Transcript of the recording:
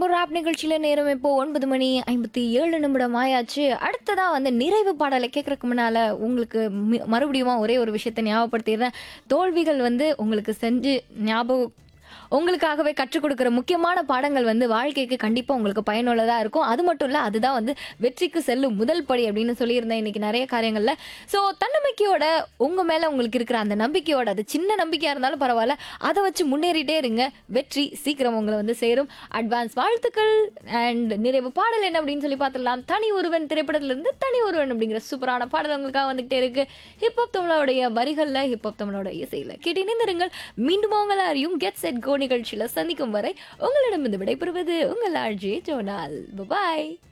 rainbow rap நிகழ்ச்சியில நேரம் இப்போ ஒன்பது மணி ஐம்பத்தி ஏழு நிமிடம் ஆயாச்சு அடுத்ததா வந்து நிறைவு பாடலை கேட்கறதுக்கு முன்னால உங்களுக்கு மி- மறுபடியும் ஒரே ஒரு விஷயத்தை ஞாபகப்படுத்திடுறேன் தோல்விகள் வந்து உங்களுக்கு செஞ்சு ஞாபகம் உங்களுக்காகவே கற்றுக் கொடுக்குற முக்கியமான பாடங்கள் வந்து வாழ்க்கைக்கு கண்டிப்பாக உங்களுக்கு பயனுள்ளதாக இருக்கும் அது மட்டும் இல்லை அதுதான் வந்து வெற்றிக்கு செல்லும் முதல் படி அப்படின்னு சொல்லியிருந்தேன் இன்னைக்கு நிறைய காரியங்களில் ஸோ தன்னம்பிக்கையோட உங்கள் மேலே உங்களுக்கு இருக்கிற அந்த நம்பிக்கையோட அது சின்ன நம்பிக்கையாக இருந்தாலும் பரவாயில்ல அதை வச்சு முன்னேறிட்டே இருங்க வெற்றி சீக்கிரம் உங்களை வந்து சேரும் அட்வான்ஸ் வாழ்த்துக்கள் அண்ட் நிறைவு பாடல் என்ன அப்படின்னு சொல்லி பார்த்துடலாம் தனி ஒருவன் திரைப்படத்திலிருந்து தனி ஒருவன் அப்படிங்கிற சூப்பரான பாடல் உங்களுக்காக வந்துகிட்டே இருக்கு ஹிப்ஹாப் தமிழோடைய வரிகளில் ஹிப்ஹாப் தமிழோட இசையில் கேட்டு இணைந்திருங்கள் மீண்டும் உங்கள் அறியும் கெட் செட் கோ நிகழ்ச்சியில் சந்திக்கும் வரை உங்களிடமிருந்து விடைபெறுவது உங்கள் ஆர்ஜி ஜோனால் பாய்